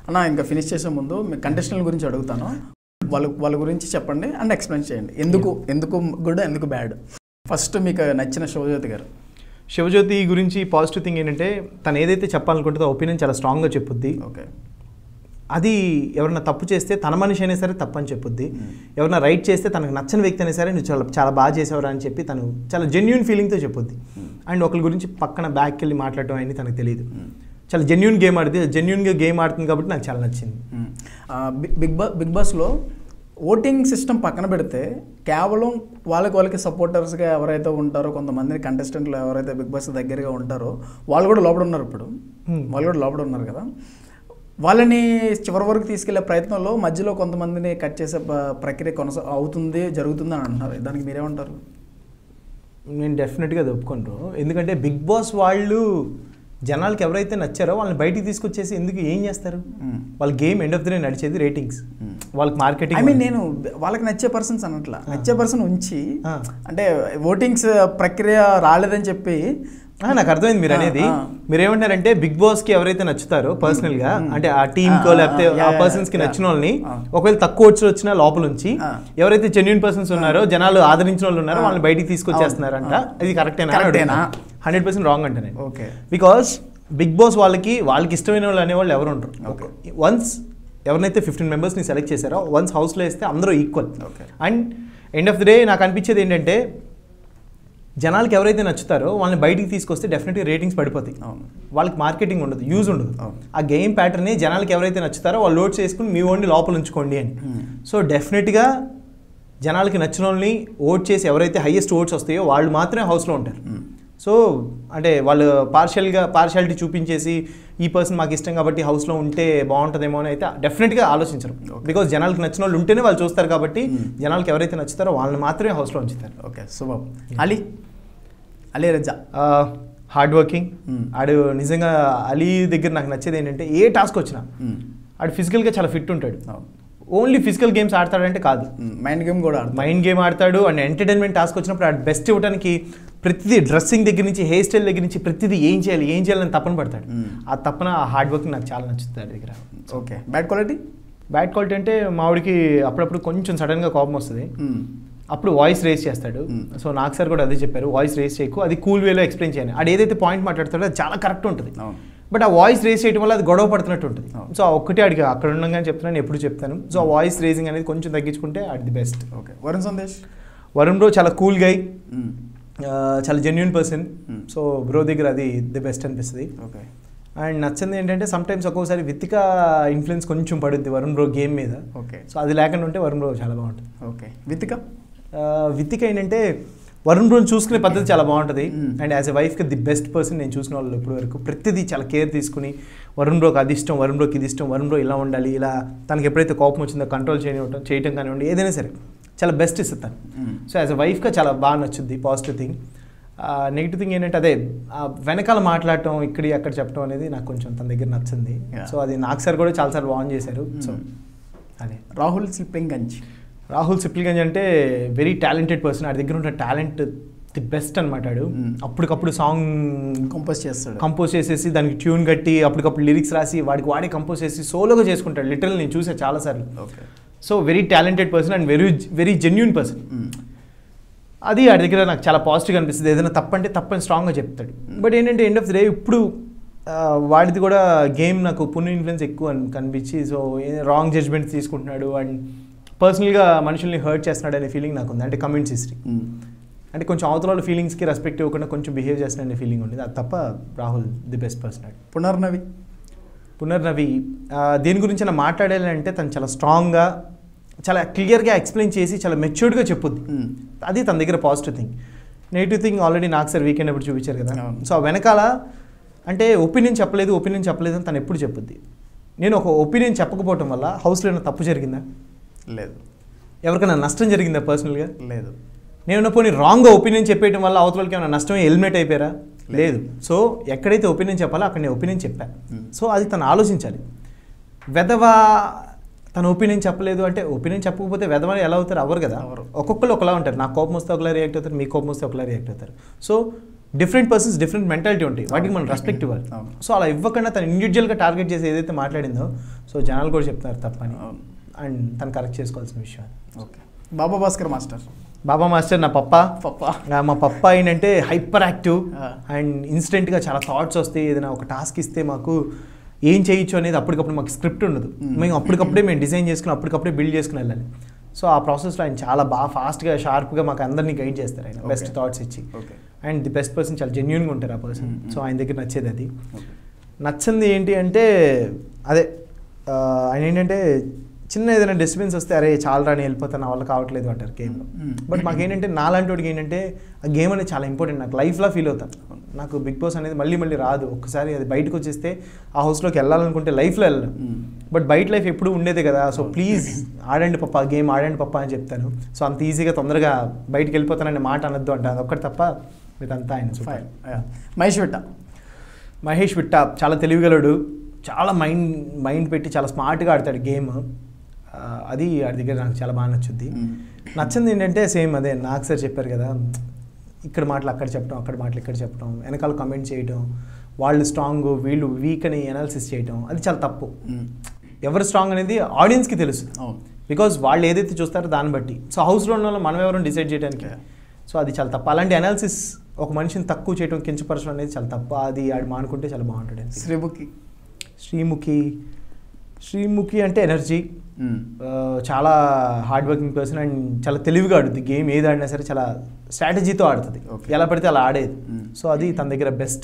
అన్న ఇంకా ఫినిష్ చేసే ముందు మీ కంటెస్టెంట్ గురించి అడుగుతాను వాళ్ళ వాళ్ళ గురించి చెప్పండి అండ్ ఎక్స్ప్లెయిన్ చేయండి ఎందుకు ఎందుకు గుడ్ ఎందుకు బ్యాడ్ ఫస్ట్ మీకు నచ్చిన శివజ్యోతి గారు శివజ్యోతి గురించి పాజిటివ్ థింగ్ ఏంటంటే తను ఏదైతే చెప్పాలనుకుంటుందో ఒపీనియన్ చాలా స్ట్రాంగ్గా చెప్పుద్ది ఓకే అది ఎవరైనా తప్పు చేస్తే తన మనిషి అయినా సరే తప్పు అని చెప్పుద్ది ఎవరైనా రైట్ చేస్తే తనకు నచ్చని వ్యక్తి అయినా సరే నువ్వు చాలా చాలా బాగా చేసేవారు అని చెప్పి తను చాలా జెన్యున్ ఫీలింగ్తో చెప్పుద్ది అండ్ ఒకరి గురించి పక్కన బ్యాక్కి వెళ్ళి మాట్లాడటం అనేది తనకు తెలియదు చాలా జెన్యున్ గేమ్ ఆడుతుంది జెన్యున్గా గేమ్ ఆడుతుంది కాబట్టి నాకు చాలా నచ్చింది బిగ్ బా బిగ్ బాస్లో ఓటింగ్ సిస్టమ్ పక్కన పెడితే కేవలం వాళ్ళకి వాళ్ళకి సపోర్టర్స్గా ఎవరైతే ఉంటారో కొంతమంది కంటెస్టెంట్లు ఎవరైతే బిగ్ బాస్ దగ్గరగా ఉంటారో వాళ్ళు కూడా లోపల ఉన్నారు ఇప్పుడు Hmm. వాళ్ళు కూడా లోపల ఉన్నారు కదా వాళ్ళని చివరి వరకు తీసుకెళ్లే ప్రయత్నంలో మధ్యలో కొంతమందిని కట్ చేసే ప- ప్రక్రియ కొనసా అవుతుంది జరుగుతుంది అని అంటున్నారు దానికి మీరేమంటారు నేను డెఫినెట్గా అది ఒప్పుకుంటారు ఎందుకంటే బిగ్ బాస్ వాళ్ళు జనాలకి ఎవరైతే నచ్చారో వాళ్ళని బయటికి తీసుకొచ్చేసి ఎందుకు ఏం చేస్తారు Hmm. వాళ్ళ game end of the day నడిచేది రేటింగ్స్ వాళ్ళకి ఐ మార్కెటింగ్ మీన్ నేను వాళ్ళకి నచ్చే పర్సన్స్ అనట్లా నచ్చే పర్సన్ ఉంచి ఆ. అంటే ఓటింగ్స్ ప్రక్రియ రాలేదని చెప్పి ఆ, నాకు అర్థమైంది మీరు ఆ, అనేది ఆ. మీరు ఏమంటారంటే బిగ్ బాస్ కి ఎవరైతే నచ్చుతారో పర్సనల్ గా అంటే ఆ టీమ్ కో ఆ, ఆ, లేకపోతే ఆ, ఆ యా, పర్సన్స్ కి యా, నచ్చిన వాళ్ళని ఆ. ఒకవేళ తక్కువ ఓట్స్ వచ్చినా లోపల నుంచి ఆ. ఎవరైతే జెన్యున్ పర్సన్స్ ఉన్నారో జనాలు ఆదరించిన వాళ్ళు ఉన్నారో వాళ్ళని బయటికి తీసుకొచ్చేస్తున్నారంట ఆ. ఇది కరెక్టేనా కరెక్టేనా? హండ్రెడ్ పర్సెంట్ రాంగ్ అంటే నేను ఓకే బికాస్ బిగ్ బాస్ వాళ్ళకి వాళ్ళకి ఇష్టమైన వాళ్ళు అనేవాళ్ళు ఎవరు ఉంటారు Okay. వన్స్ ఎవరినైతే ఫిఫ్టీన్ మెంబర్స్ని సెలెక్ట్ చేశారో వన్స్ హౌస్లో వేస్తే అందరూ equal Okay. And end of the day నాకు అనిపించేది ఏంటంటే జనాలకి ఎవరైతే నచ్చుతారో వాళ్ళని బయటికి తీసుకొస్తే డెఫినెట్గా రేటింగ్స్ పడిపోతాయి అవును వాళ్ళకి మార్కెటింగ్ ఉండదు యూజ్ ఉండదు అవును. ఆ గేమ్ ప్యాటర్న్ జనాలకి ఎవరైతే నచ్చుతారో వాళ్ళు లోడ్ చేసుకుని మీ ఓన్లీ లోపల ఉంచుకోండి అని Hmm. సో డెఫినెట్గా జనాలకి నచ్చిన వాళ్ళని ఓట్ చేసి ఎవరైతే హైయెస్ట్ ఓట్స్ వస్తాయో వాళ్ళు మాత్రమే హౌస్లో ఉంటారు Hmm. సో అంటే వాళ్ళు పార్షియల్గా పార్షాలిటీ చూపించేసి ఈ పర్సన్ మాకు ఇష్టం కాబట్టి హౌస్లో ఉంటే బాగుంటుందేమో అని అయితే డెఫినెట్గా ఆలోచించరు Okay. బికాజ్ జనాలకు నచ్చిన వాళ్ళు ఉంటేనే వాళ్ళు చూస్తారు కాబట్టి జనాలకు ఎవరైతే నచ్చుతారో వాళ్ళని మాత్రమే హౌస్లో ఉంచుతారు ఓకే శుభం Ali Ali Raza hard working Hmm. ఆడు నిజంగా అలీ దగ్గర నాకు నచ్చేది ఏంటంటే ఏ టాస్క్ వచ్చినా ఆడు ఫిజికల్గా చాలా ఫిట్ ఉంటాడు ఓన్లీ ఫిజికల్ గేమ్స్ ఆడతాడంటే కాదు మైండ్ గేమ్ కూడా ఆడతాం మైండ్ గేమ్ ఆడతాడు అండ్ ఎంటర్టైన్మెంట్ టాస్క్ వచ్చినప్పుడు ఆడు బెస్ట్ ఇవ్వడానికి ప్రతిదీ డ్రెస్సింగ్ దగ్గర నుంచి హెయిర్ స్టైల్ దగ్గర నుంచి ప్రతిదీ ఏం చేయాలి ఏం చేయాలని తపన పడతాడు Hmm. ఆ తపన ఆ హార్డ్ వర్క్ నాకు చాలా నచ్చుతుంది ఆడి దగ్గర okay bad quality bad quality అంటే మావిడికి అప్పుడప్పుడు కొంచెం సడన్గా కోపం వస్తుంది అప్పుడు వాయిస్ రేస్ చేస్తాడు Hmm. సో నాకు సార్ కూడా అదే చెప్పారు వాయిస్ రేస్ చేయకు అది కూల్ వేలో ఎక్స్ప్లెయిన్ చేయాలి అది ఏదైతే పాయింట్ మాట్లాడతాడో అది చాలా కరెక్ట్ ఉంటుంది అవును బట్ ఆ వాయిస్ రేస్ చేయడం వల్ల అది గొడవ పడుతున్నట్టు ఉంటుంది అవును. సో ఆ ఒక్కటే అడిగి అక్కడ ఉండగానే చెప్తున్నాను నేను ఎప్పుడు చెప్తాను సో ఆ వాయిస్ రేసింగ్ అనేది కొంచెం తగ్గించుకుంటే అది the best okay Varun Sandesh Varun bro చాలా కూల్ గై మ్మ్. చాలా genuine person Hmm. So bro దగ్గర అది ది బెస్ట్ అనిపిస్తుంది ఓకే అండ్ నచ్చింది ఏంటంటే సమ్ టైమ్స్ ఒక్కోసారి విత్తిక ఇన్ఫ్లుయెన్స్ కొంచెం పడుద్ది వరుణ్ బ్రో గేమ్ మీద ఓకే సో అది లేకుండా ఉంటే వరుణ్ బ్రో చాలా బాగుంటుంది ఓకే వితిక ఆ, విత్తిక ఏంటంటే వరుణ్ బ్రోని చూసుకునే పద్ధతి చాలా బాగుంటుంది Mm. అండ్ యాజ్ ఎ వైఫ్కి ది బెస్ట్ పర్సన్ నేను చూసిన వాళ్ళు ఇప్పటి వరకు ప్రతిదీ చాలా కేర్ తీసుకుని వరుణ్ బ్రోకి అది ఇష్టం వరుణ్ బ్రోకి ఇది ఇష్టం వరుణ్ బ్రో ఇలా ఉండాలి ఇలా తనకి ఎప్పుడైతే కోపం వచ్చిందో కంట్రోల్ చేయడం చేయటం కానివ్వండి ఏదైనా సరే చాలా బెస్ట్ ఇస్తుంది తను మ్మ్. సో యాజ్ అ వైఫ్గా చాలా బాగా నచ్చుద్ది పాజిటివ్ థింగ్ నెగిటివ్ థింగ్ ఏంటంటే అదే ఆ వెనకాల మాట్లాడటం ఇక్కడ అక్కడ చెప్పడం అనేది నాకు కొంచెం తన దగ్గర నచ్చింది Yeah. సో అది నాకు సార్ కూడా చాలాసార్లు బాగా చేశారు సో Mm. అదే రాహుల్ సిప్లింగంజ్ రాహుల్ సిప్లిగంజ్ అంటే వెరీ టాలెంటెడ్ పర్సన్ ఆడి దగ్గర ఉన్న టాలెంట్ ది బెస్ట్ అనమాట ఆడు Mm. అప్పటికప్పుడు సాంగ్ కంపోజ్ చేస్తాడు కంపోజ్ చేసేసి దానికి ట్యూన్ కట్టి అప్పటికప్పుడు లిరిక్స్ రాసి వాడికి వాడే కంపోజ్ చేసి సోలోగా చేసుకుంటాడు లిటరల్ నేను చూసాను చాలాసార్లు okay so very talented person and very very genuine person hmm. అది ఆడి దగ్గర నాకు చాలా పాజిటివ్గా అనిపిస్తుంది ఏదైనా తప్పంటే తప్పని స్ట్రాంగ్గా చెప్తాడు బట్ ఏంటంటే ఎండ్ ఆఫ్ ద డే ఇప్పుడు ఆ, వాడిది కూడా గేమ్ నాకు పుణ్య ఇన్ఫ్లుయెన్స్ ఎక్కువ అని కనిపించి సో రాంగ్ జడ్జ్మెంట్స్ తీసుకుంటున్నాడు అండ్ పర్సనల్గా మనుషుల్ని హర్ట్ చేస్తున్నాడు అనే ఫీలింగ్ నాకు ఉంది అంటే కమెంట్స్ హిస్టరీ మ్మ్. అంటే కొంచెం అవతల వాళ్ళ ఫీలింగ్స్కి రెస్పెక్ట్ ఇవ్వకుండా కొంచెం బిహేవ్ చేస్తున్నాడు అనే ఫీలింగ్ ఉంది అది తప్ప Rahul the best person Punarnavi Punarnavi ఆ, దీని గురించి అలా మాట్లాడాలి అంటే తను చాలా స్ట్రాంగ్గా చాలా క్లియర్గా ఎక్స్ప్లెయిన్ చేసి చాలా మెచ్యూర్డ్గా చెప్పుద్ది మ్మ్. అది తన దగ్గర positive thing negative thing already నాకు సార్ వీకెండ్ అప్పుడు చూపించారు కదా అవును. సో ఆ వెనకాల అంటే ఒపీనియన్ చెప్పలేదు ఒపీనియన్ చెప్పలేదు అని తను ఎప్పుడు చెప్పుద్ది నేను ఒక ఒపీనియన్ చెప్పకపోవటం వల్ల హౌస్లో ఏమైనా తప్పు జరిగిందా లేదు ఎవరికైనా నష్టం జరిగిందా పర్సనల్గా లేదు నేను పోనీ రాంగ్గా ఒపీనియన్ చెప్పేయడం వల్ల అవతలకి ఏమైనా నష్టమే ఎలిమినేట్ అయిపోయారా లేదు సో ఎక్కడైతే ఒపీనియన్ చెప్పాలో అక్కడ నేను ఒపీనియన్ చెప్పా Hmm. సో అది తను ఆలోచించాలి వెధవా తన ఒపీనియన్ చెప్పలేదు అంటే ఒపీనియన్ చెప్పకపోతే వెధవ ఎలా అవుతారు అవరు కదా అవరు. ఒక్కొక్కరు ఒకలా ఉంటారు నాకు కోపం వస్తే ఒకలా రియాక్ట్ అవుతారు మీ కోపం వస్తే ఒకలా రియాక్ట్ అవుతారు so different persons different mentality ఉంటాయి వాటికి మనం రెస్పెక్ట్ ఇవ్వాలి అవును. సో అలా ఇవ్వకుండా తను ఇండివిజువల్గా టార్గెట్ చేసి ఏదైతే మాట్లాడిందో సో జనాలు కూడా చెప్తున్నారు తప్పని అవును. అండ్ తను కరెక్ట్ చేసుకోవాల్సిన విషయం okay Baba Bhaskar master Baba master నా పప్ప పప్ప ఆ, మా పప్ప ఏంటంటే హైపర్ యాక్టివ్ ఆ. అండ్ ఇన్స్టెంట్గా చాలా థాట్స్ వస్తాయి ఏదైనా ఒక టాస్క్ ఇస్తే మాకు ఏం చేయొచ్చు అనేది అప్పటికప్పుడు మాకు స్క్రిప్ట్ ఉండదు Mm. మేము అప్పటికప్పుడే మేము డిజైన్ చేసుకుని అప్పటికప్పుడే బిల్డ్ చేసుకుని వెళ్ళాలి సో ఆ ప్రాసెస్లో ఆయన చాలా బాగా ఫాస్ట్గా షార్ప్గా మాకు అందరినీ గైడ్ చేస్తారు ఆయన బెస్ట్ Okay. థాట్స్ ఇచ్చి okay and the best person చాలా జెన్యున్గా ఉంటారు ఆ పర్సన్ Mm, mm. సో ఆయన దగ్గర నచ్చేది అది ఓకే నచ్చింది ఏంటి అంటే అదే ఆ, ఆయన ఏంటంటే చిన్న ఏదైనా డిస్టర్బెన్స్ వస్తే అరే చాలా రాని వెళ్ళిపోతాను నా వల్ల కావట్లేదు అంటారు గేమ్లో Mm. బట్ మాకేంటంటే నాలాంటి వాడికి ఏంటంటే ఆ గేమ్ అనేది చాలా ఇంపార్టెంట్ నాకు లైఫ్లో ఫీల్ అవుతాను నాకు బిగ్ బాస్ అనేది మళ్ళీ మళ్ళీ రాదు ఒక్కసారి అది బయటకు వచ్చేస్తే ఆ హౌస్లోకి వెళ్ళాలనుకుంటే లైఫ్లో వెళ్ళను Mm. బట్ బయట లైఫ్ ఎప్పుడు ఉండేదే కదా సో ప్లీజ్ ఆడండి పప్ప గేమ్ ఆడండి పప్ప అని చెప్తాను సో అంత ఈజీగా తొందరగా బయటికి వెళ్ళిపోతాననే మాట అనొద్దు అంట అదొక్కటి తప్ప ఇదంతా ఆయన super. ఫైన్ మహేష్ విట్ట మహేష్ విట్ట చాలా తెలివిగలడు చాలా మైండ్ మైండ్ పెట్టి చాలా స్మార్ట్గా ఆడతాడు గేమ్ ఆ, అది ఆడి దగ్గర నాకు చాలా బాగా నచ్చుద్ది Mm. నచ్చింది ఏంటంటే సేమ్ అదే నాకు సార్ చెప్పారు కదా ఇక్కడ మాటలు అక్కడ చెప్పడం అక్కడ మాటలు ఇక్కడ చెప్పడం వెనకాల కమెంట్ చేయడం వాళ్ళు స్ట్రాంగ్ వీళ్ళు వీక్ అని ఎనాలిసిస్ చేయడం అది చాలా తప్పు Mm. ఎవరు స్ట్రాంగ్ అనేది ఆడియన్స్కి తెలుసు అవును బికాజ్ వాళ్ళు ఏదైతే చూస్తారో దాన్ని బట్టి సో హౌస్లో ఉన్న వాళ్ళు మనం ఎవరైనా డిసైడ్ చేయడానికి Yeah. సో అది చాలా తప్పు అలాంటి అనాలిసిస్ ఒక మనిషిని తక్కువ చేయడం కించపరచడం అనేది చాలా తప్పు అది ఆడు మానుకుంటే చాలా బాగుంటుంది శ్రీముఖి శ్రీముఖి శ్రీముఖి అంటే ఎనర్జీ Mm. చాలా హార్డ్ వర్కింగ్ పర్సన్ అండ్ చాలా తెలివిగా ఆడుతుంది గేమ్ ఏది ఆడినా సరే చాలా స్ట్రాటజీతో ఆడుతుంది Okay. ఎలా పడితే అలా ఆడేది Mm. సో అది తన దగ్గర బెస్ట్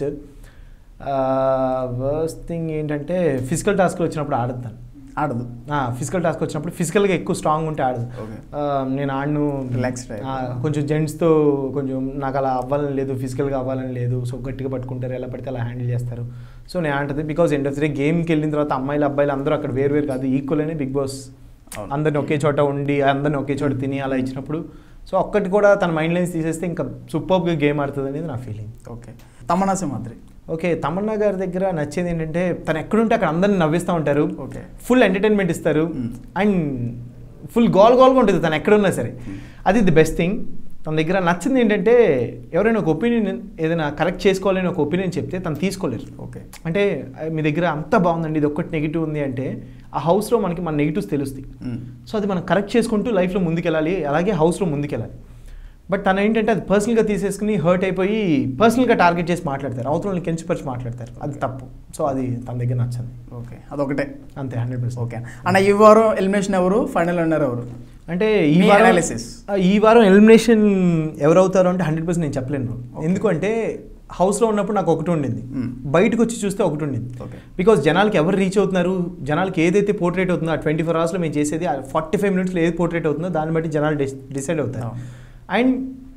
వర్స్ట్ థింగ్ ఏంటంటే ఫిజికల్ టాస్క్లు వచ్చినప్పుడు ఆడుతాను ఆడదు ఫిజికల్ టాస్క్ వచ్చినప్పుడు ఫిజికల్గా ఎక్కువ స్ట్రాంగ్ ఉంటే ఆడదు Okay. ఆ, నేను ఆడను Relaxed type. ఆ, కొంచెం జెంట్స్తో కొంచెం నాకు అలా అవ్వాలని లేదు ఫిజికల్గా అవ్వాలని లేదు సో గట్టిగా పట్టుకుంటారు ఎలా పడితే అలా హ్యాండిల్ చేస్తారు సో నేను అంటది because end of the day గేమ్కి వెళ్ళిన తర్వాత అమ్మాయిలు అబ్బాయిలు అందరూ అక్కడ వేరు వేరు కాదు ఈక్వల్ అని బిగ్ బాస్ అవును. అందరిని ఒకే చోట ఉండి అందరిని ఒకే చోట తిని అలా ఇచ్చినప్పుడు సో ఒక్కటి కూడా తన మైండ్ లైన్స్ తీసేస్తే ఇంకా సూపర్గా గేమ్ ఆడుతుంది అనేది నా feeling okay Tamanna Simhadri okay Tamanna గారి దగ్గర నచ్చేది ఏంటంటే తను ఎక్కడుంటే అక్కడ అందరిని నవ్విస్తూ ఉంటారు ఓకే ఫుల్ ఎంటర్టైన్మెంట్ ఇస్తారు Mm. అండ్ ఫుల్ గోల్ గోల్గా ఉంటుంది తను ఎక్కడున్నా సరే అది ది బెస్ట్ థింగ్ తన దగ్గర నచ్చింది ఏంటంటే ఎవరైనా ఒక ఒపీనియన్ ఏదైనా కరెక్ట్ చేసుకోవాలని ఒక ఒపీనియన్ చెప్తే తను తీసుకోలేరు ఓకే అంటే ఆ, మీ దగ్గర అంత బాగుందండి ఇది ఒక్కటి నెగిటివ్ ఉంది అంటే ఆ హౌస్లో మనకి మన నెగిటివ్స్ తెలుస్తాయి Mm. సో అది మనం కరెక్ట్ చేసుకుంటూ లైఫ్లో ముందుకెళ్ళాలి అలాగే హౌస్లో ముందుకెళ్ళాలి బట్ తను ఏంటంటే అది పర్సనల్గా తీసేసుకుని హర్ట్ అయిపోయి పర్సనల్గా టార్గెట్ చేసి మాట్లాడతారు అవతల వాళ్ళని కెంచిపరిచి మాట్లాడతారు అది తప్పు సో అది తన దగ్గర నచ్చంది ఓకే అదొకటే అంతే హండ్రెడ్ పర్సెంట్ ఓకే అన్న ఈ వారం ఎలిమినేషన్ ఎవరు ఫైనల్ విన్నర్ ఎవరు అంటే ఈ మీ వారం analysis. ఆ, ఈ వారం ఎలిమినేషన్ ఎవరు అవుతారో అంటే హండ్రెడ్ పర్సెంట్ నేను చెప్పలేను bro. Okay. ఎందుకంటే హౌస్లో ఉన్నప్పుడు నాకు ఒకటి ఉండింది Mm. బయటకు వచ్చి చూస్తే ఒకటి ఉండింది ఓకే బికాస్ జనాలకి ఎవరు రీచ్ అవుతున్నారు జనాలకి ఏదైతే పోర్ట్రేట్ అవుతుందో ఆ ట్వంటీ ఫోర్ అవర్స్లో మేము చేసేది ఫార్టీ ఫైవ్ మినిట్స్లో ఏది పోర్ట్రేట్ అవుతుందో దాన్ని బట్టి జనాలు డిసైడ్ అవుతారు అవును. అండ్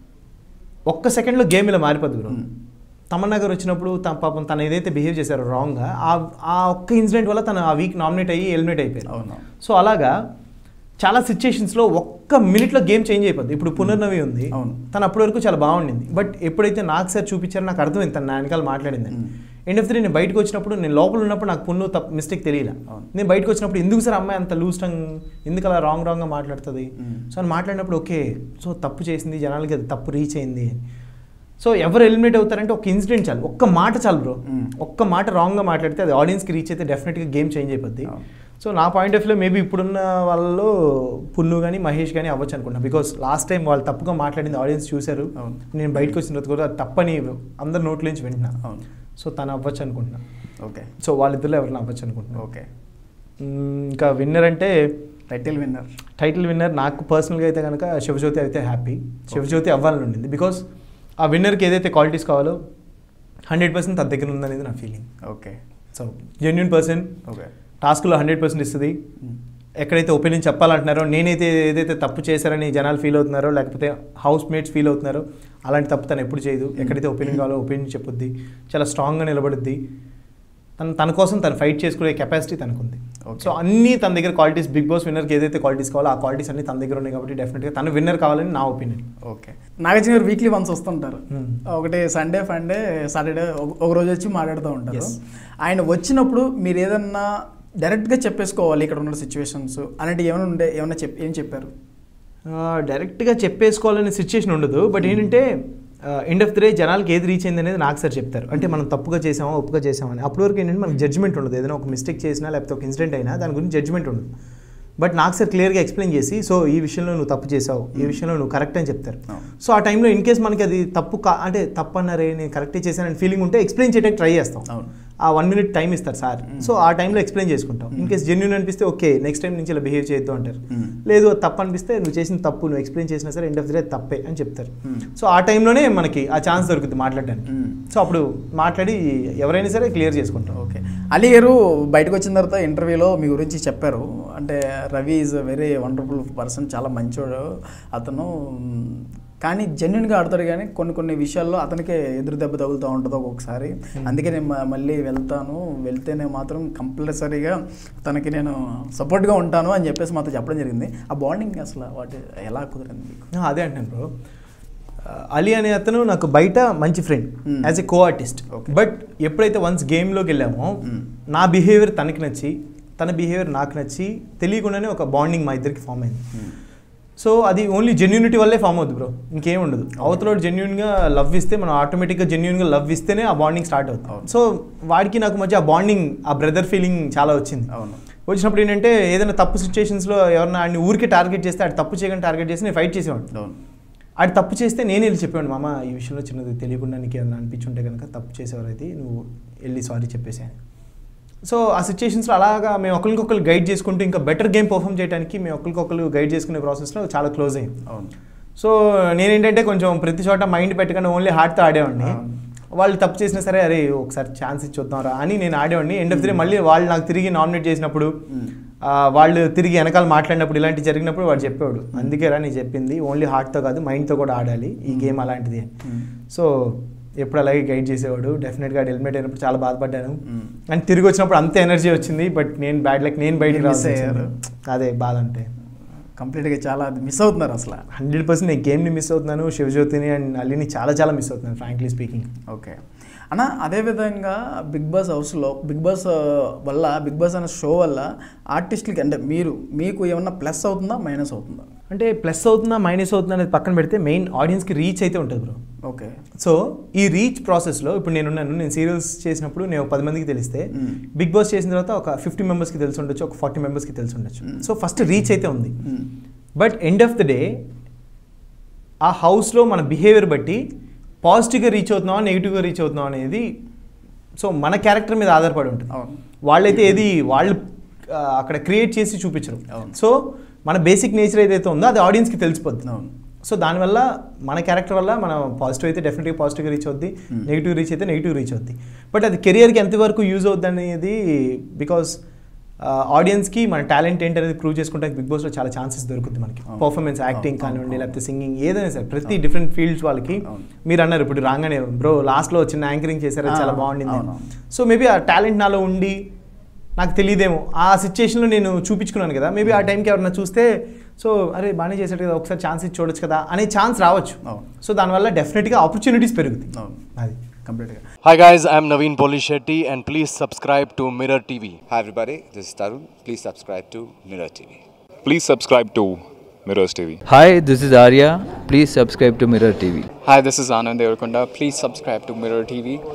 ఒక్క సెకండ్లో గేమ్ ఇలా మారిపోద్ది బ్రో Mm. తమన్నా గారు వచ్చినప్పుడు తన పాపం తను ఏదైతే బిహేవ్ చేశారో రాంగ్గా ఆ ఆ ఒక్క ఇన్సిడెంట్ వల్ల తను ఆ వీక్ నామినేట్ అయ్యి ఎలిమినేట్ అయిపోయారు అవును సో అలాగా చాలా సిచ్యుయేషన్స్లో ఒక్క మినిట్లో గేమ్ చేంజ్ అయిపోద్ది ఇప్పుడు పునర్నవి ఉంది అవును. తను అప్పటి వరకు చాలా బాగుండింది బట్ ఎప్పుడైతే నాకు సార్ చూపించారో నాకు అర్థమైంది తను నా వెనకాల మాట్లాడింది Mm. ఎండ్ ఆఫ్ ది నేను బయటకు వచ్చినప్పుడు నేను లోపల ఉన్నప్పుడు నాకు పున్ను తప్ప మిస్టేక్ తెలియలే అవును. నేను బయటకు వచ్చినప్పుడు ఎందుకు సార్ అమ్మాయి అంత లూజ్ టంగ్ ఎందుకు అలా రాంగ్ రాంగ్గా మాట్లాడుతుంది Mm. సో అని మాట్లాడినప్పుడు ఓకే సో తప్పు చేసింది జనాలకి అది తప్పు రీచ్ అయింది సో ఎవరు ఎలిమినేట్ అవుతారంటే ఒక ఇన్సిడెంట్ చాలు ఒక్క మాట చాలు బ్రో Mm. ఒక్క మాట రాంగ్గా మాట్లాడితే అది ఆడియన్స్కి రీచ్ అయితే డెఫినెట్గా గేమ్ చేంజ్ అయిపోద్ది అవును. సో నా పాయింట్ ఆఫ్ వ్యూ మేబీ ఇప్పుడున్న వాళ్ళలో పున్ను కానీ మహేష్ కానీ అవ్వచ్చు అనుకుంటా బికాస్ లాస్ట్ టైం వాళ్ళు తప్పుగా మాట్లాడింది ఆడియన్స్ చూశారు అవును. నేను బయటకు వచ్చిన తర్వాత కూడా అది తప్పని అందరి నోట్ల నుంచి వింటున్నా అవును సో తను అవ్వచ్చు అనుకుంటున్నా ఓకే సో వాళ్ళిద్దరిలో ఎవరిని అవ్వచ్చు అనుకుంటున్నా ఓకే మ్మ్, ఇంకా విన్నర్ అంటే టైటిల్ విన్నర్ టైటిల్ విన్నర్ నాకు పర్సనల్గా అయితే కనుక శివజ్యోతి అయితే హ్యాపీ శివజ్యోతి అవ్వాలని ఉండింది బికాస్ ఆ విన్నర్కి ఏదైతే క్వాలిటీస్ కావాలో హండ్రెడ్ పర్సెంట్ తన దగ్గర ఉందనేది నా feeling okay so genuine person okay టాస్క్లో హండ్రెడ్ పర్సెంట్ ఇస్తుంది ఎక్కడైతే ఒపీనియన్ చెప్పాలంటున్నారో నేనైతే ఏదైతే తప్పు చేశారని జనాలు ఫీల్ అవుతున్నారో లేకపోతే హౌస్ మేట్స్ ఫీల్ అవుతున్నారో అలాంటి తప్పు తను ఎప్పుడు చేయదు ఎక్కడైతే ఒపీనియన్ కావాలో ఒపీనియన్ చెప్పుద్ది చాలా స్ట్రాంగ్గా నిలబడుద్ది తను తన కోసం తను ఫైట్ చేసుకునే కెపాసిటీ తనకుంది Okay. సో అన్ని తన దగ్గర క్వాలిటీస్ బిగ్ బాస్ విన్నర్కి ఏదైతే క్వాలిటీస్ కావాలో ఆ క్వాలిటీస్ అన్ని తన దగ్గర ఉన్నాయి కాబట్టి డెఫినెట్గా తను విన్నర్ కావాలని నా opinion okay Nagarjuna garu weekly once వస్తుంటారు Hmm. ఒకటి సండే ఫండే సాటర్డే ఒక రోజు వచ్చి మాట్లాడుతూ ఉంటారు Yes. ఆయన వచ్చినప్పుడు మీరు ఏదన్నా డైరెక్ట్గా చెప్పేసుకోవాలి ఇక్కడ ఉన్న సిచ్యువేషన్స్ అనేది ఏమైనా ఉండే ఏమైనా చెప్ ఏం చెప్పారు డైరెక్ట్గా చెప్పేసుకోవాలనే సిచ్యుయేషన్ ఉండదు బట్ ఏంటంటే ఎండ్ ఆఫ్ ద డే జనాలకి ఏది రీచ్ అయింది అనేది నాకు సార్ చెప్తారు అంటే మనం తప్పుగా చేసామా ఒప్పుగా చేసామని అప్పటి వరకు ఏంటంటే మనకు జడ్జ్మెంట్ ఉండదు ఏదైనా ఒక మిస్టేక్ చేసినా లేకపోతే ఒక ఇన్సిడెంట్ అయినా దాని గురించి జడ్జ్మెంట్ ఉండదు బట్ నాకు సార్ క్లియర్గా ఎక్స్ప్లెయిన్ చేసి సో ఈ విషయంలో నువ్వు తప్పు చేసావు ఈ విషయంలో నువ్వు కరెక్ట్ అని చెప్తారు అవును. సో ఆ టైంలో ఇన్ కేస్ మనకి అది తప్పు కా అంటే తప్పు అన్నారే నేను కరెక్టే చేశానని ఫీలింగ్ ఉంటే ఎక్స్ప్లెయిన్ చేయడానికి ట్రై చేస్తాం అవును. ఆ వన్ మినిట్ టైం ఇస్తారు సార్ సో ఆ టైంలో ఎక్స్ప్లెయిన్ చేసుకుంటాం ఇన్ కేస్ జెన్యున్ అనిపిస్తే ఓకే నెక్స్ట్ టైం నుంచి ఇలా బిహేవ్ చేయొద్దు అంటారు Mm. లేదు అది తప్పు అనిపిస్తే నువ్వు చేసిన తప్పు నువ్వు ఎక్స్ప్లెయిన్ చేసినా సరే ఎండ్ ఆఫ్ ద డే తప్పే అని చెప్తారు Mm. సో ఆ టైంలోనే మనకి ఆ ఛాన్స్ దొరుకుతుంది మాట్లాడడానికి Mm. సో అప్పుడు మాట్లాడి ఎవరైనా సరే క్లియర్ చేసుకుంటాం ఓకే అలీ గారు బయటకు వచ్చిన తర్వాత ఇంటర్వ్యూలో మీ గురించి చెప్పారు అంటే Ravi is very wonderful person చాలా మంచోడు అతను మ్, కానీ జెన్యున్గా ఆడతాడు కానీ కొన్ని కొన్ని విషయాల్లో అతనికే ఎదురు దెబ్బ తగులుతూ ఉంటుంది ఒక్కొక్కసారి అందుకే నేను మ- మళ్ళీ వెళ్తాను వెళ్తేనే మాత్రం కంపల్సరీగా తనకి నేను సపోర్ట్గా ఉంటాను అని చెప్పేసి మాతో చెప్పడం జరిగింది ఆ బాండింగ్ అసలు వాటి ఎలా కుదిరింది మీకు ఆ, అదే అంటాను బ్రో అలీ అనే అతను నాకు బయట మంచి friend Hmm. As a co artist Okay. But ఎప్పుడైతే వన్స్ గేమ్లోకి వెళ్ళామో Hmm. నా బిహేవియర్ తనకి నచ్చి తన బిహేవియర్ నాకు నచ్చి తెలియకుండానే ఒక బాండింగ్ మా ఇద్దరికి ఫామ్ అయింది సో అది ఓన్లీ జెన్యూనిటీ వల్లే ఫామ్ అవుతుంది బ్రో ఇంకేం ఉండదు అవతల జెన్యున్గా లవ్ ఇస్తే మనం ఆటోమేటిక్గా జెన్యున్గా లవ్ ఇస్తేనే ఆ బాండింగ్ స్టార్ట్ అవుతుంది అవును. సో వాడికి నాకు మధ్య ఆ బాండింగ్ ఆ బ్రదర్ ఫీలింగ్ చాలా వచ్చింది అవును వచ్చినప్పుడు ఏంటంటే ఏదైనా తప్పు సిచ్యువేషన్స్లో ఎవరైనా ఆడిని ఊరికే టార్గెట్ చేస్తే ఆడు తప్పు చేయకుండా టార్గెట్ చేసి నేను ఫైట్ చేసేవాడు అవును ఆడు తప్పు చేస్తే నేనే వెళ్ళి చెప్పాను మామ ఈ విషయంలో చిన్నది తెలియకుండా నీకు ఏమైనా అనిపించుంటే కనుక తప్పు చేసేవారైతే నువ్వు వెళ్ళి సారీ చెప్పేసాను సో ఆ సిచ్యుయేషన్స్లో అలాగా మేము ఒకరికొకరు గైడ్ చేసుకుంటూ ఇంకా బెటర్ గేమ్ పర్ఫామ్ చేయడానికి మేము ఒకరికొకరు గైడ్ చేసుకునే ప్రాసెస్లో చాలా క్లోజ్ అయ్యాం అవును సో నేనేంటంటే కొంచెం ప్రతి చోట మైండ్ పెట్టకుండా ఓన్లీ హార్ట్తో ఆడేవాడిని అవును. వాళ్ళు తప్పు చేసినా సరే అరే ఒకసారి ఛాన్స్ ఇచ్చి చూద్దాంరా అని నేను ఆడేవాడిని ఎండ్ ఆఫ్ ది డే మళ్ళీ వాళ్ళు నాకు తిరిగి నామినేట్ చేసినప్పుడు Mm. ఆ, వాళ్ళు తిరిగి వెనకాల మాట్లాడినప్పుడు ఇలాంటి జరిగినప్పుడు వాడు చెప్పేవాడు అందుకే రా నేను చెప్పింది ఓన్లీ హార్ట్తో కాదు మైండ్తో కూడా ఆడాలి ఈ గేమ్ అలాంటిది అని Mm. సో ఎప్పుడు అలాగే గైడ్ చేసేవాడు డెఫినెట్గా హెల్మెట్ అయినప్పుడు చాలా బాధపడ్డాను Mm. అండ్ తిరిగి వచ్చినప్పుడు అంత ఎనర్జీ వచ్చింది బట్ నేను బ్యాడ్ లైక్ నేను బయటికి మీరు miss రావాల్సి అయ్యారు. వచ్చింది. అదే బాధ అంటే కంప్లీట్గా చాలా మిస్ అవుతున్నారు అసలు హండ్రెడ్ పర్సెంట్ నేను గేమ్ని మిస్ అవుతున్నాను శివజ్యోతిని అండ్ అల్లిని చాలా చాలా మిస్ అవుతున్నాను ఫ్రాంక్లీ స్పీకింగ్ ఓకే అన్న అదేవిధంగా బిగ్ బాస్ హౌస్లో బిగ్ బాస్ ఆ, వల్ల బిగ్ బాస్ అనే షో వల్ల ఆర్టిస్టులకి అంటే మీరు మీకు ఏమన్నా ప్లస్ అవుతుందా మైనస్ అవుతుందా అంటే ప్లస్ అవుతుందా మైనస్ అవుతుందా అనేది పక్కన పెడితే మెయిన్ ఆడియన్స్కి రీచ్ అయితే ఉంటుంది బ్రో ఓకే సో ఈ రీచ్ ప్రాసెస్లో ఇప్పుడు నేనున్నాను నేను సీరియల్స్ చేసినప్పుడు నేను ఒక పది మందికి తెలిస్తే Mm. బిగ్ బాస్ చేసిన తర్వాత ఒక ఫిఫ్టీ మెంబర్స్కి తెలిసి ఉండొచ్చు ఒక ఫార్టీ మెంబర్స్కి తెలిసి ఉండొచ్చు Mm. సో ఫస్ట్ రీచ్ అయితే ఉంది Mm. But end of the day ఆ హౌస్లో మన బిహేవియర్ బట్టి పాజిటివ్గా రీచ్ అవుతున్నావా నెగిటివ్గా రీచ్ అవుతున్నావా అనేది సో మన క్యారెక్టర్ మీద ఆధారపడి ఉంటుంది అవును వాళ్ళైతే ఏది వాళ్ళు ఆ, అక్కడ క్రియేట్ చేసి చూపించరు అవును. సో మన బేసిక్ నేచర్ ఏదైతే ఉందో అది ఆడియన్స్కి తెలిసిపోద్ది అవును సో దానివల్ల మన క్యారెక్టర్ వల్ల మనం పాజిటివ్ అయితే డెఫినెట్గా పాజిటివ్గా రీచ్ అవుద్ది Hmm. నెగిటివ్ రీచ్ అయితే నెగిటివ్ రీచ్ అవుద్ది బట్ అది కెరియర్కి ఎంతవరకు యూజ్ అవుద్ది అనేది బికాస్ ఆడియన్స్కి మన టాలెంట్ ఏంటి అనేది ప్రూవ్ చేసుకుంటే బిగ్ బాస్లో చాలా ఛాన్సెస్ దొరుకుతుంది మనకి అవును. పర్ఫార్మెన్స్ యాక్టింగ్ అవును, కానివ్వండి అవును. లేకపోతే సింగింగ్ ఏదైనా సరే ప్రతి డిఫరెంట్ ఫీల్డ్స్ వాళ్ళకి అవును. మీరు అన్నారు ఇప్పుడు రాగానే బ్రో లాస్ట్లో చిన్న యాంకరింగ్ చేశారు అది చాలా ఆ, బాగుండింది అవును. సో మేబీ ఆ టాలెంట్ నాలో ఉండి నాకు తెలియదేమో ఆ సిచ్యుయేషన్లో నేను చూపించుకున్నాను కదా మేబీ ఆ టైంకి ఎవరైనా చూస్తే సో అరే బాగానే చేశాడు కదా ఒకసారి ఛాన్స్ ఇచ్చి చూడొచ్చు కదా అనే ఛాన్స్ రావచ్చు అవును. సో దానివల్ల డెఫినెట్గా ఆపర్చునిటీస్ పెరుగుతాయి అవును అది కంప్లీట్గా Hi guys, I'm Naveen Polishetty and please subscribe to Mirror TV. Hi everybody, this is Tarun. Please subscribe to Mirror TV. Please subscribe to Mirrors TV. Hi, this is Arya. Please subscribe to Mirror TV. Hi, this is Anand Devarkonda. Please subscribe to Mirror TV.